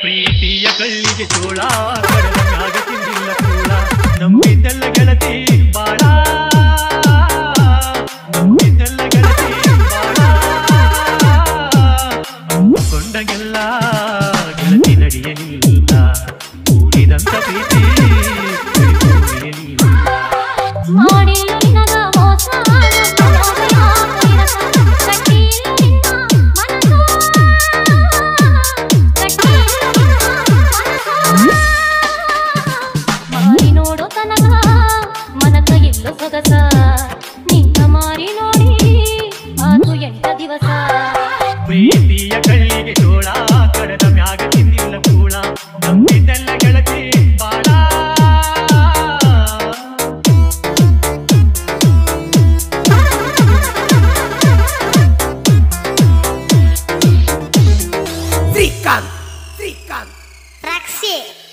ಪ್ರೀತಿಯ ಕಳ್ಳಿಗೆ ಚೋಳ ಕಡಲ ಮ್ಯಾಗ ತಿಂದಿಲ್ಲ ಕೂಳ ನಂಬಿದ್ದಲ್ಲ ಗೆಳತಿ ಬಾಳ ನಂಬಿದ್ದಲ್ಲ ಗೆಳತಿ ಬಾಳ ಅಂದುಕೊಂಡಂಗೆಲ್ಲ ಗೆಳತಿ ನಡೆಯಲಿಲ್ಲ ಕೂಡಿದಂತ ಪ್ರೀತಿ ಉಳಿಯಲಿಲ್ಲ ಮಾಡಿಲ್ಲ ನಿನಗ ಮೋಸ ನಮ್ಮೊಳಗ ಯಾಕೆ ಇರಸ? ಕಟ್ಟಿಲ್ಲ ನಿನ್ನ ಮನಸ್ಸು. ಕಟ್ಟಿಲ್ಲ ನಿನ್ನ ಮನಸ್ಸು. ಮಾರಿ ನೋಡೋ ತನಕ ಮನಕ ಎಲ್ಲೋ ಸೊಗಸ ನಿನ್ನ ಮಾರಿ ನೋಡಿ ಆತು ಎಂಟ ದಿವಸ ಪ್ರೀತಿಯ ಕಳ್ಳಿಗೆ ಚೋಳ ಕಡದ ಮ್ಯಾಗ ತಿಂದಿಲ್ಲ ಕೂಳ ನಂಬಿದ್ದಲ್ಲ ಗೆಳತಿ ಬಾಳ ಶ್ರೀಕಾಂತ್ ಶ್ರೀಕಾಂತ್ Roxy.